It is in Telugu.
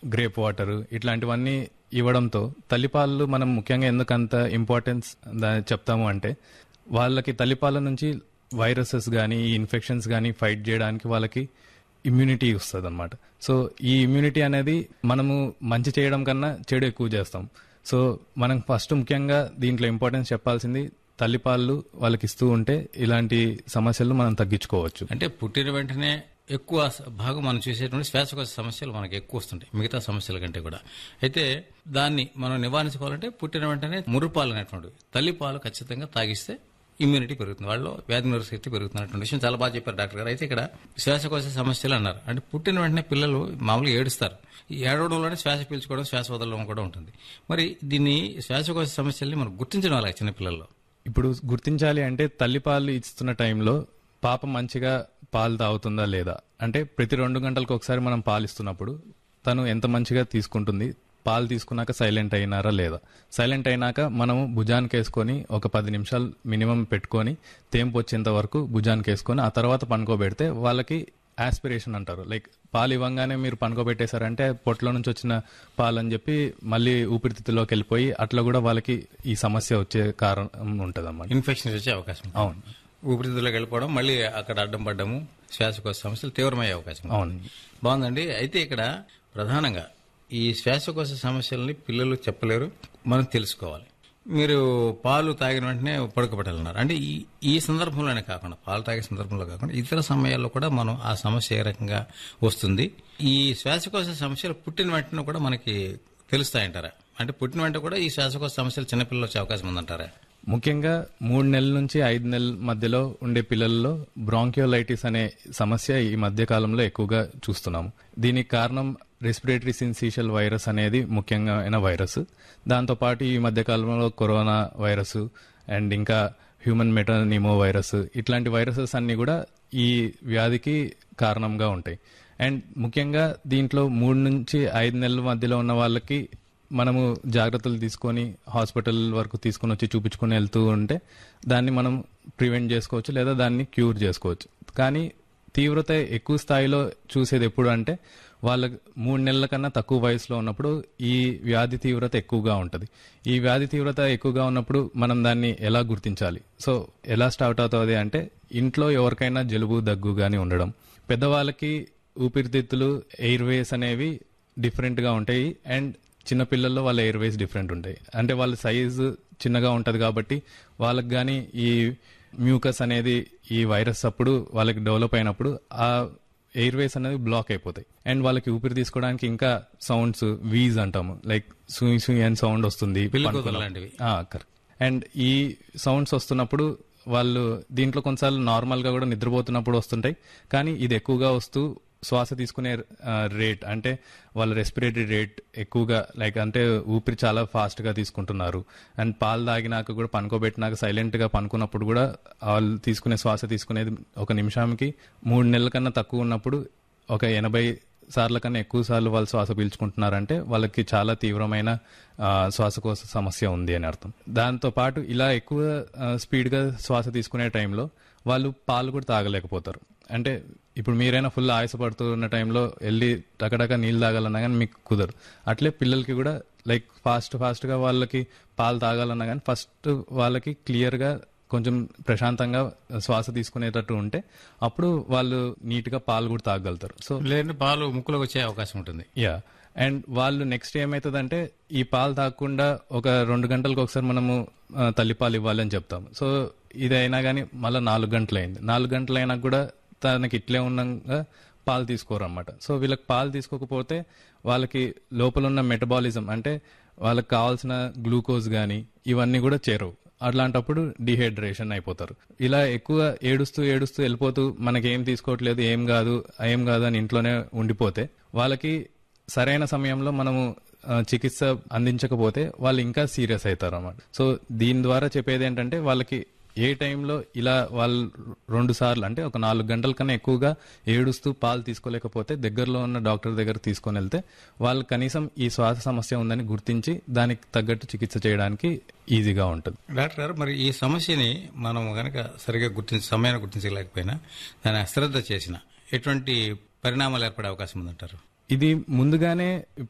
గ్రేప్ వాటర్ ఇట్లాంటివన్నీ ఇవ్వడంతో తల్లిపాలు మనం ముఖ్యంగా ఎందుకు అంత ఇంపార్టెన్స్ దా- చెప్తాము అంటే వాళ్ళకి తల్లిపాల నుంచి వైరసెస్ కానీ ఈ ఇన్ఫెక్షన్స్ కానీ ఫైట్ చేయడానికి వాళ్ళకి ఇమ్యూనిటీ వస్తుంది అనమాట సో ఈ ఇమ్యూనిటీ అనేది మనము మంచి చేయడం కన్నా చెడు ఎక్కువ చేస్తాం సో మనం ఫస్ట్ ముఖ్యంగా దీంట్లో ఇంపార్టెన్స్ చెప్పాల్సింది తల్లిపాలు వాళ్ళకి ఇస్తూ ఉంటే ఇలాంటి సమస్యలు మనం తగ్గించుకోవచ్చు అంటే పుట్టిన వెంటనే ఎక్కువ స- భాగం మనం చూసేటువంటి శ్వాసకోశ సమస్యలు మనకి ఎక్కువ వస్తుంటాయి మిగతా సమస్యల కంటే కూడా అయితే దాన్ని మనం నివారించుకోవాలంటే పుట్టిన వెంటనే మురుపాలు అనేటువంటివి తల్లిపాలు ఖచ్చితంగా తాగిస్తే ఇమ్యూనిటీ పెరుగుతుంది వాళ్ళు వ్యాధి నిరోధక శక్తి పెరుగుతుంది అన్నటువంటి విషయం చాలా బాగా చెప్పారు డాక్టర్ గారు అయితే ఇక్కడ శ్వాసకోశ సమస్యలు అన్నారు అంటే పుట్టిన వెంటనే పిల్లలు మామూలుగా ఏడుస్తారు ఈ ఏడవడంలోనే శ్వాస పీల్చుకోవడం శ్వాస వదలడం కూడా ఉంటుంది మరి దీన్ని శ్వాసకోశ సమస్యల్ని మనం గుర్తించడం అలాగే చిన్నపిల్లల్లో ఇప్పుడు గుర్తించాలి అంటే తల్లిపాలు ఇస్తున్న టైంలో పాప మంచిగా పాలు తాగుతుందా లేదా అంటే ప్రతి రెండు గంటలకు ఒకసారి మనం పాలు ఇస్తున్నప్పుడు తను ఎంత మంచిగా తీసుకుంటుంది పాలు తీసుకున్నాక సైలెంట్ అయినారా లేదా సైలెంట్ అయినాక మనము భుజానికి వేసుకొని ఒక పది నిమిషాలు మినిమం పెట్టుకొని తేంపు వచ్చేంత వరకు భుజానికి వేసుకొని ఆ తర్వాత పనుకోబెడితే వాళ్ళకి ఆస్పిరేషన్ అంటారు లైక్ పాలు ఇవ్వంగానే మీరు పనుకోబెట్టేశారంటే పొట్టలో నుంచి వచ్చిన పాలు అని చెప్పి మళ్ళీ ఊపిరితిత్తులోకి వెళ్ళిపోయి అట్లా కూడా వాళ్ళకి ఈ సమస్య వచ్చే కారణం ఉంటుంది ఇన్ఫెక్షన్ వచ్చే అవకాశం ఉంది. అవును ఊపిరితిత్తులోకి వెళ్ళిపోవడం మళ్ళీ అక్కడ అడ్డం పడ్డము శ్వాసకోశ సమస్యలు తీవ్రమయ్యే అవకాశం ఉంది. అవును బాగుందండి అయితే ఇక్కడ ప్రధానంగా ఈ శ్వాసకోశ సమస్యల్ని పిల్లలు చెప్పలేరు మనం తెలుసుకోవాలి మీరు పాలు తాగిన వెంటనే పడుకోబెట్టాలన్నారు అంటే ఈ ఈ సందర్భంలోనే కాకుండా పాలు తాగే సందర్భంలో కాకుండా ఇతర సమయాల్లో కూడా మనం ఆ సమస్య ఏ రకంగా వస్తుంది ఈ శ్వాసకోశ సమస్యలు పుట్టిన వెంటనే కూడా మనకి తెలుస్తాయంటారా అంటే పుట్టిన వెంటనే కూడా ఈ శ్వాసకోశ సమస్యలు చిన్నపిల్లలు వచ్చే అవకాశం ఉందంటారా ముఖ్యంగా మూడు నెలల నుంచి ఐదు నెలల మధ్యలో ఉండే పిల్లల్లో బ్రాంకియోలైటిస్ అనే సమస్య ఈ మధ్య కాలంలో ఎక్కువగా చూస్తున్నాము దీనికి కారణం రెస్పిరేటరీ సిన్సీషియల్ వైరస్ అనేది ముఖ్యమైన వైరస్ దాంతోపాటు ఈ మధ్య కాలంలో కరోనా వైరస్ అండ్ ఇంకా హ్యూమన్ మెటనిమో వైరస్ ఇట్లాంటి వైరసెస్ అన్ని కూడా ఈ వ్యాధికి కారణంగా ఉంటాయి అండ్ ముఖ్యంగా దీంట్లో మూడు నుంచి ఐదు నెలల మధ్యలో ఉన్న వాళ్ళకి మనము జాగ్రత్తలు తీసుకొని హాస్పిటల్ వరకు తీసుకొని వచ్చి చూపించుకొని వెళ్తూ ఉంటే దాన్ని మనం ప్రివెంట్ చేసుకోవచ్చు లేదా దాన్ని క్యూర్ చేసుకోవచ్చు కానీ తీవ్రత ఎక్కువ స్థాయిలో చూసేది ఎప్పుడు అంటే వాళ్ళ మూడు నెలల కన్నా తక్కువ వయసులో ఉన్నప్పుడు ఈ వ్యాధి తీవ్రత ఎక్కువగా ఉంటుంది ఈ వ్యాధి తీవ్రత ఎక్కువగా ఉన్నప్పుడు మనం దాన్ని ఎలా గుర్తించాలి సో ఎలా స్టార్ట్ అవుతుంది అంటే ఇంట్లో ఎవరికైనా జలుబు దగ్గు కానీ ఉండడం పెద్దవాళ్ళకి ఊపిరితిత్తులు ఎయిర్ వేస్ అనేవి డిఫరెంట్గా ఉంటాయి అండ్ చిన్నపిల్లల్లో వాళ్ళ ఎయిర్ వేస్ డిఫరెంట్ ఉంటాయి అంటే వాళ్ళ సైజు చిన్నగా ఉంటుంది కాబట్టి వాళ్ళకి కానీ ఈ మ్యూకస్ అనేది ఈ వైరస్ అప్పుడు వాళ్ళకి డెవలప్ అయినప్పుడు ఆ ఎయిర్ వేస్ అనేది బ్లాక్ అయిపోతాయి అండ్ వాళ్ళకి ఊపిరి తీసుకోవడానికి ఇంకా సౌండ్స్ వీజ్ అంటాము లైక్ సూయి సూయి అని సౌండ్ వస్తుంది పిల్లి పనుకున్న- కూతురు లాంటివి కరెక్ట్ అండ్ ఈ సౌండ్స్ వస్తున్నప్పుడు వాళ్ళు దీంట్లో కొన్నిసార్లు నార్మల్ గా కూడా నిద్రపోతున్నప్పుడు వస్తుంటాయి కానీ ఇది ఎక్కువగా వస్తూ శ్వాస తీసుకునే రేట్ అంటే వాళ్ళ రెస్పిరేటరీ రేట్ ఎక్కువగా లైక్ అంటే ఊపిరి చాలా ఫాస్ట్ గా తీసుకుంటున్నారు అండ్ పాలు తాగినాక కూడా పనుకోబెట్టినాక సైలెంట్ గా పనుకున్నప్పుడు కూడా వాళ్ళు తీసుకునే శ్వాస తీసుకునేది ఒక నిమిషానికి మూడు నెలల కన్నా తక్కువ ఉన్నప్పుడు ఒక ఎనభై సార్ల కన్నా ఎక్కువ సార్లు వాళ్ళు శ్వాస పీల్చుకుంటున్నారంటే వాళ్ళకి చాలా తీవ్రమైన ఆ, శ్వాసకోశ సమస్య ఉంది అని అర్థం దాంతో పాటు ఇలా ఎక్కువ ఆ, స్పీడ్గా శ్వాస తీసుకునే టైంలో వాళ్ళు పాలు కూడా తాగలేకపోతారు అంటే ఇప్పుడు మీరైనా ఫుల్ ఆయాసపడుతున్న టైంలో వెళ్ళి టకటక నీళ్ళు తాగాలన్నా కానీ మీకు కుదరదు అట్లే పిల్లలకి కూడా లైక్ ఫాస్ట్ ఫాస్ట్గా వాళ్ళకి పాలు తాగాలన్నా కానీ ఫస్ట్ వాళ్ళకి క్లియర్గా కొంచెం ప్రశాంతంగా శ్వాస తీసుకునేటట్టు ఉంటే అప్పుడు వాళ్ళు నీట్గా పాలు కూడా తాగలుగుతారు సో లేదంటే పాలు ముక్కులోకి వచ్చే అవకాశం ఉంటుంది యా అండ్ వాళ్ళు నెక్స్ట్ ఏమవుతుందంటే ఈ పాలు తాగకుండా ఒక రెండు గంటలకు ఒకసారి మనము ఆ, తల్లిపాలు ఇవ్వాలి అని చెప్తాం సో ఇది అయినా కానీ మళ్ళీ నాలుగు గంటలు అయింది నాలుగు గంటలు అయినా కూడా తనకి ఇట్లే ఉండగా పాలు తీసుకోరు అనమాట సో వీళ్ళకి పాలు తీసుకోకపోతే వాళ్ళకి లోపల ఉన్న మెటబాలిజం అంటే వాళ్ళకి కావాల్సిన గ్లూకోజ్ కానీ ఇవన్నీ కూడా చేరవు అట్లాంటప్పుడు డిహైడ్రేషన్ అయిపోతారు ఇలా ఎక్కువ ఏడుస్తూ ఏడుస్తూ వెళ్ళిపోతూ మనకేం తీసుకోవట్లేదు ఏం కాదు ఏం కాదు అని ఇంట్లోనే ఉండిపోతే వాళ్ళకి సరైన సమయంలో మనము ఆ, చికిత్స అందించకపోతే వాళ్ళు ఇంకా సీరియస్ అవుతారు అన్నమాట సో దీని ద్వారా చెప్పేది ఏంటంటే వాళ్ళకి ఏ టైంలో ఇలా వాళ్ళు రెండు సార్లు అంటే ఒక నాలుగు గంటల కన్నా ఎక్కువగా ఏడుస్తూ పాలు తీసుకోలేకపోతే దగ్గరలో ఉన్న డాక్టర్ దగ్గర తీసుకొని వెళ్తే వాళ్ళు కనీసం ఈ శ్వాస సమస్య ఉందని గుర్తించి దానికి తగ్గట్టు చికిత్స చేయడానికి ఈజీగా ఉంటుంది డాక్టర్ గారు మరి ఈ సమస్యని మనం గనక సరిగా గుర్తించి సమయాన్ని గుర్తించలేకపోయినా దాని అశ్రద్ధ చేసిన ఎటువంటి పరిణామాలు ఏర్పడే అవకాశం ఉందంటారు ఇది ముందుగానే